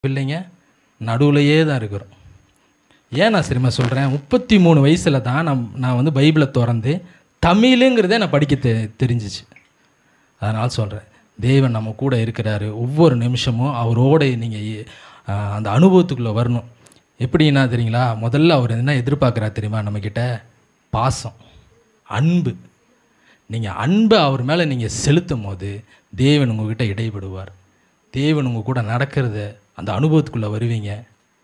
பிள்ளைங்க நடுவுலையே தான் இருக்கிறோம் ஏன் நான் சரிம்மா சொல்கிறேன் முப்பத்தி மூணு வயசில் தான் நான் நான் வந்து பைபிளை திறந்து தமிழுங்கிறதே நான் படிக்க தெ தெரிஞ்சிச்சு அதனால் சொல்கிறேன் தேவன் நம்ம கூட இருக்கிறாரு ஒவ்வொரு நிமிஷமும் அவரோட நீங்கள் அந்த அனுபவத்துக்குள்ளே வரணும் எப்படின்னா தெரியுங்களா முதல்ல அவர் என்ன எதிர்பார்க்குறாரு தெரியுமா நம்மக்கிட்ட பாசம் அன்பு நீங்கள் அன்பை அவர் மேலே நீங்கள் செலுத்தும் போது தேவன் உங்ககிட்ட இடைபடுவார் தேவன் உங்கள் கூட நடக்கிறத அந்த அனுபவத்துக்குள்ளே வருவீங்க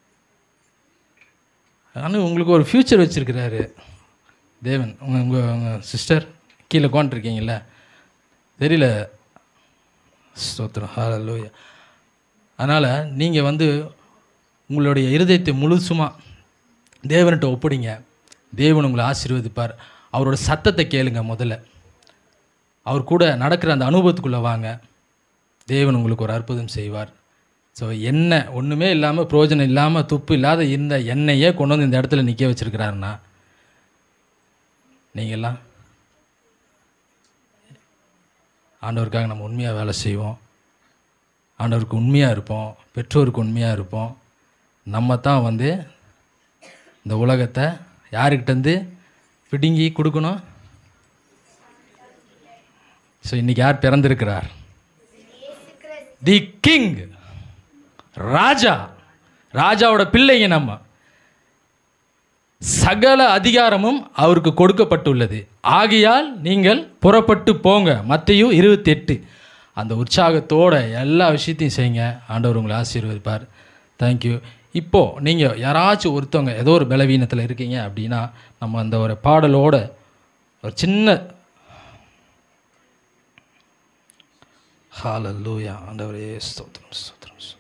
ஆனால் உங்களுக்கு ஒரு ஃப்யூச்சர் வச்சுருக்கிறாரு தேவன் உங்கள் உங்கள் உங்கள் சிஸ்டர் கீழே உட்காந்துருக்கீங்கள தெரியல ஸ்தோத்திரம் ஹalleluya அதனால் நீங்கள் வந்து உங்களுடைய இருதயத்தை முழுசுமாக தேவன்கிட்ட ஒப்பிடிங்க தேவன் உங்களை ஆசீர்வதிப்பார் அவரோட சத்தத்தை கேளுங்க முதல்ல அவர் கூட நடக்கிற அந்த அனுபவத்துக்குள்ளே வாங்க தேவன் உங்களுக்கு ஒரு அற்புதம் செய்வார் ஸோ எண்ணெய் ஒன்றுமே இல்லாமல் பிரயோஜனம் இல்லாமல் துப்பு இல்லாத இந்த எண்ணெயே கொண்டு வந்து இந்த இடத்துல நிற்க வச்சிருக்கிறாருன்னா நீங்கள்லாம் ஆண்டவருக்காக நம்ம உண்மையாக வேலை செய்வோம் ஆண்டவருக்கு உண்மையாக இருப்போம் பெற்றோருக்கு உண்மையாக இருப்போம் நம்ம தான் வந்து இந்த உலகத்தை யாருக்கிட்டேருந்து பிடுங்கி கொடுக்கணும் ஸோ இன்றைக்கி யார் பிறந்திருக்கிறார் தி கிங் ராஜா ராஜாவோட பிள்ளைங்க நம்ம சகல அதிகாரமும் அவருக்கு கொடுக்கப்பட்டுள்ளது ஆகையால் நீங்கள் புறப்பட்டு போங்க மத்தையும் இருபத்தி எட்டு அந்த உற்சாகத்தோட எல்லா விஷயத்தையும் செய்யுங்க ஆண்டவர் உங்களை ஆசீர்வதிப்பார் தேங்க்யூ இப்போது நீங்கள் யாராச்சும் ஒருத்தவங்க ஏதோ ஒரு பலவீனத்தில் இருக்கீங்க அப்படின்னா நம்ம அந்த ஒரு பாடலோட ஒரு சின்ன ஹalleluya ஆண்டவரே ஸ்தோத்திரம் ஸ்தோத்திரம் ஸ்தோத்திரம்.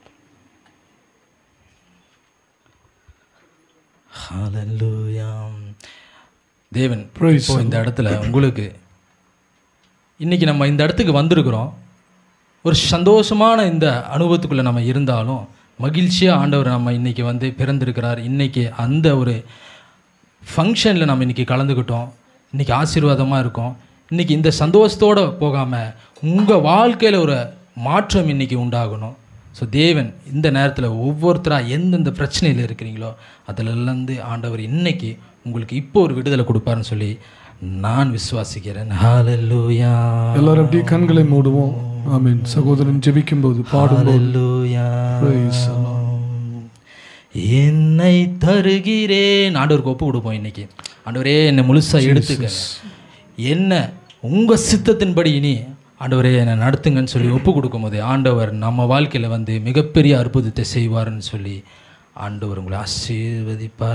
ஹalleluya தேவன் இப்போ இந்த இடத்துல உங்களுக்கு இன்னைக்கு நம்ம இந்த இடத்துக்கு வந்திருக்கிறோம் ஒரு சந்தோஷமான இந்த அனுபவத்துக்குள்ளே நம்ம இருந்தாலும் மகிழ்ச்சியாக ஆண்டவர் நம்ம இன்னைக்கு வந்து பிறந்திருக்கிறார் இன்னைக்கு அந்த ஒரு ஃபங்க்ஷனில் நம்ம இன்றைக்கி கலந்துக்கிட்டோம் இன்றைக்கி ஆசீர்வாதமாக இருக்கோம் இன்றைக்கி இந்த சந்தோஷத்தோடு போகாமல் உங்கள் வாழ்க்கையில் ஒரு மாற்றம் இன்றைக்கி உண்டாகணும் ஸோ தேவன் இந்த நேரத்தில் ஒவ்வொருத்தராக எந்தெந்த பிரச்சனையில் இருக்கிறீங்களோ அதிலிருந்து ஆண்டவர் இன்னைக்கு உங்களுக்கு இப்போ ஒரு விடுதலை கொடுப்பாருன்னு சொல்லி நான் விசுவாசிக்கிறேன் ஹalleluya எல்லாரும் அப்படியே கண்களை மூடுவோம் ஆமென் சகோதரன் ஜெபிக்கும் போது பாடும்போது ஹalleluya Praise the Lord. என்னை தருகிறேன் ஆண்டவருக்கு ஒப்பு கொடுப்போம் இன்னைக்கு ஆண்டவரே என்னை முழுசாக எடுத்துக்க என்ன உங்கள் சித்தத்தின்படி இனி ஆண்டவரே என்னை நடத்துங்கன்னு சொல்லி ஒப்பு கொடுக்கும்போது ஆண்டவர் நம்ம வாழ்க்கையில் வந்து மிகப்பெரிய அற்புதத்தை செய்வார்னு சொல்லி ஆண்டவர் உங்களை ஆசீர்வதிப்பார்